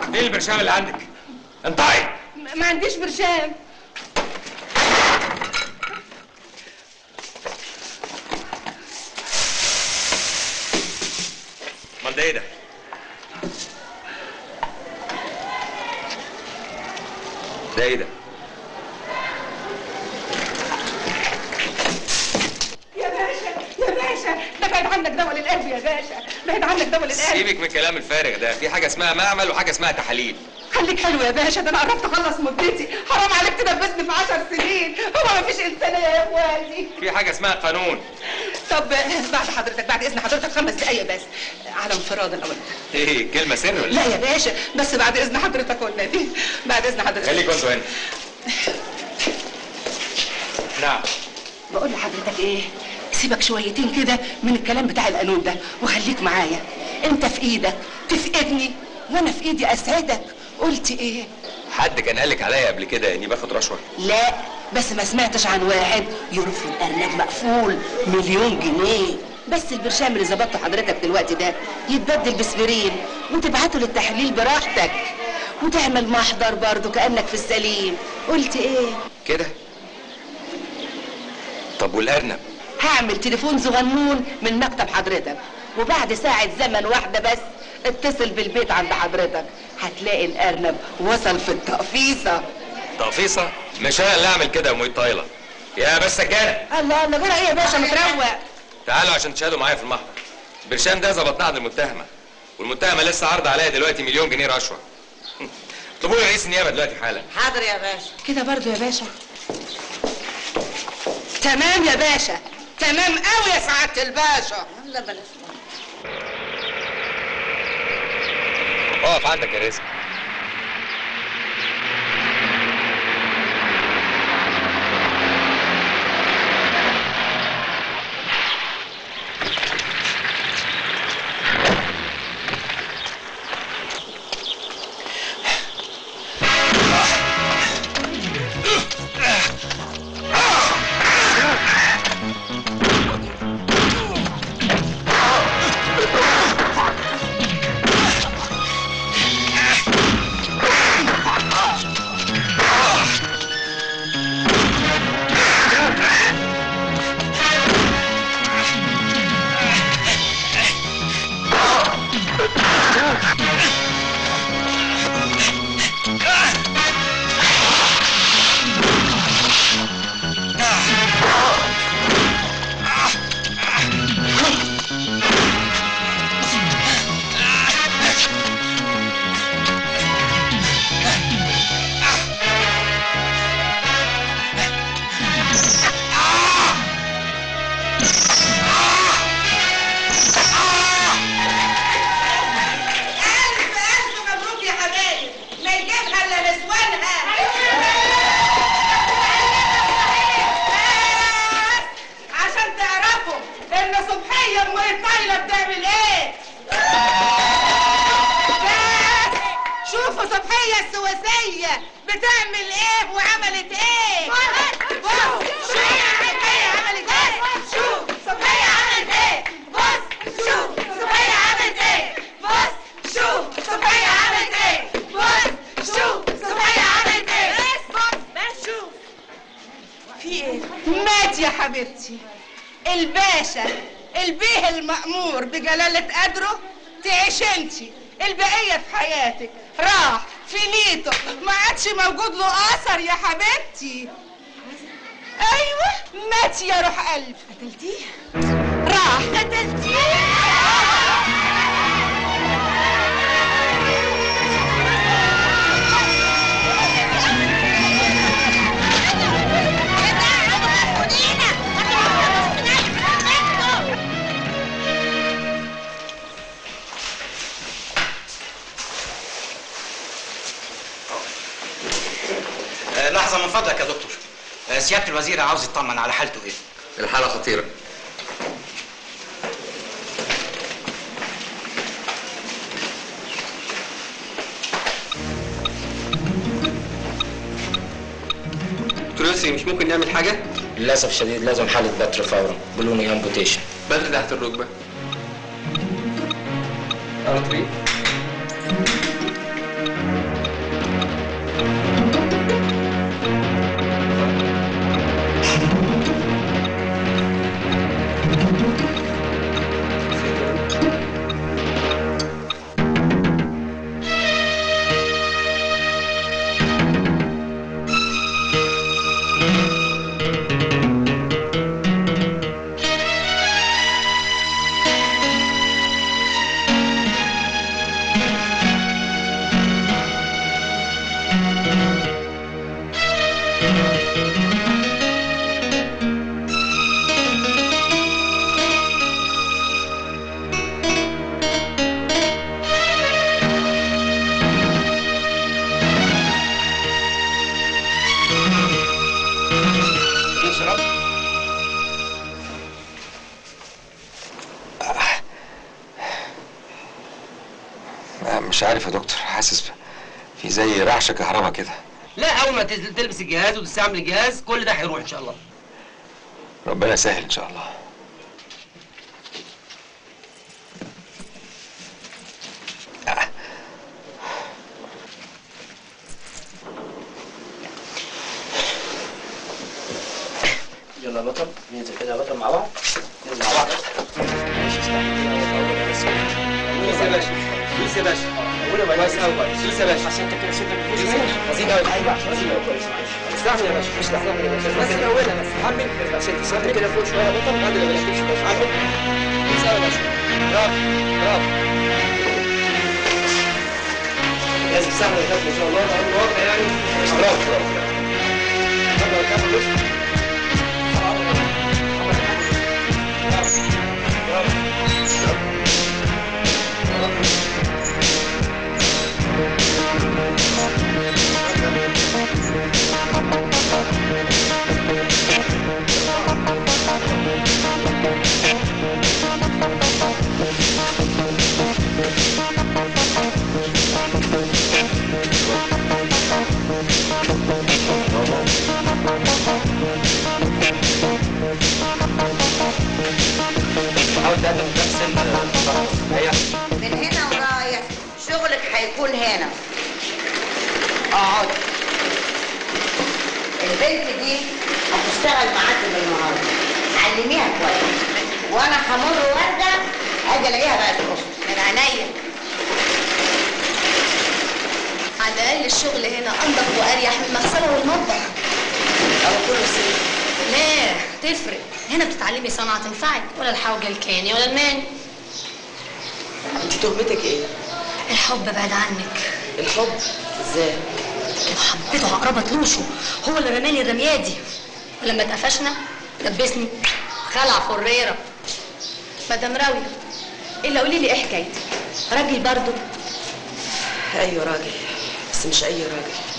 ايه البرشام اللي عندك انطقي م- ما عنديش برشام امال ده ايه ده ده ايه ده يا باشا يا باشا ده بعد عنك دواء للقلب يا باشا بعد عنك دواء للقلب سيبك من الكلام الفارغ ده في حاجه اسمها معمل وحاجه اسمها تحاليل خليك حلو يا باشا ده انا قربت اخلص مدتي حرام عليك تدبسني في عشر سنين هو ما فيش انسانيه يا اخواتي في حاجه اسمها قانون طب بعد حضرتك بعد اذن حضرتك خمس دقايق بس على انفراد الاول ايه كلمه سر ولا لا يا باشا بس بعد اذن حضرتك والنبي بعد اذن حضرتك خليك وانتوا هنا نعم بقول لحضرتك ايه سيبك شويتين كده من الكلام بتاع القانون ده وخليك معايا انت في ايدك تفقدني وانا في ايدي اسعدك قلت ايه حد كان قالك عليا قبل كده اني باخد رشوه لا بس ما سمعتش عن واحد يرفض الارنب مقفول مليون جنيه بس البرشام اللي ظبطته حضرتك دلوقتي ده يتبدل بسبرين وتبعته للتحليل براحتك وتعمل محضر برضه كانك في السليم قلت ايه كده طب والارنب هعمل تليفون صغنون من مكتب حضرتك وبعد ساعة زمن واحدة بس اتصل بالبيت عند حضرتك هتلاقي الأرنب وصل في التقفيصة تقفيصه مش انا اللي اعمل كده يا ام طايله يا بس سكانه الله الله جرى ايه يا باشا متروق تعالوا عشان تشهدوا معايا في المحضر برشام ده ظبطناه عند المتهمه والمتهمه لسه عارضه عليا دلوقتي مليون جنيه رشوه اطلبوا لي رئيس النيابه دلوقتي حالا حاضر يا باشا كده برضو يا باشا تمام يا باشا تمام قوي يا سعادة الباشا يلا بلاش اقف عندك يا رزق ألف ألف مبروك يا حبايب لا يجيبها إلا نسوانها بس عشان تعرفوا إن صبحية أم الطايلة بتعمل إيه بس شوفوا صبحية السواسية بتعمل إيه وعملت إيه بص شوف صبحية عملت إيه شوف صبحية عملت إيه بص شوف صبحية عملت إيه بص شوف صبحية عملت إيه بص شوف صبحية عملت إيه بص بس شوف في إيه مات يا حبيبتي الباشا البيه المأمور بجلالة قدره تعيش انتي البقية في حياتك راح فينيتو ما عادش موجود له أثر يا حبيبتي أيوة مات يا روح قلب قتلتيه راح قتلتيه آه، لحظة من فضلك يا دكتور آه، سيادة الوزير عاوز يطمن على حالته ايه الحاله خطيره دكتور يسري مش ممكن نعمل حاجه للاسف الشديد لازم حاله بتر فورا بلوني امبوتيشن بدر تحت الركبه ارتري آه، مش عارف يا دكتور حاسس في زي رعشه كهرباء كده لا اول ما تل- تلبس الجهاز وتستعمل الجهاز كل ده هيروح ان شاء الله ربنا يسهل ان شاء الله يلا يا بطل ننزل كده يا بطل مع بعض ننزل مع بعض دوس يا باشا دوس يا باشا كويس قوي دوس يا باشا عشان انت كده صوتك مفيش عايزين قوي ايوه عشان كويس معلش استحمل يا باشا استحمل يا باشا بس الاولى بس حمل عشان تسافر كده فوق شويه يا بطل حمل يا باشا حمل دوس قوي يا باشا برافو برافو لازم سهل يا كابتن ان شاء الله على الواقع يعني برافو برافو اتفضل يا كابتن بص حاول تقدم نفس هي من هنا ورايح شغلك هيكون هنا اقعد البنت دي هتشتغل معاكي بالنهار علميها كويس وانا همر ورده اجي الاقيها بقت رشد من عينيا على الأقل الشغل هنا أنضف وأريح من المغسلة والمطبخ او كله سيء لا تفرق هنا بتتعلمي صنعة تنفعك ولا الحوجة الكاني ولا الماني انت تهمتك ايه؟ الحب بعد عنك الحب ازاي؟ حبيته عقربة طروشه هو اللي رماني الرمية دي ولما اتقفشنا لبسني خلع فريرة مدام راوية إلا قولي لي إيه حكايتك راجل برضو ايوه راجل بس مش اي راجل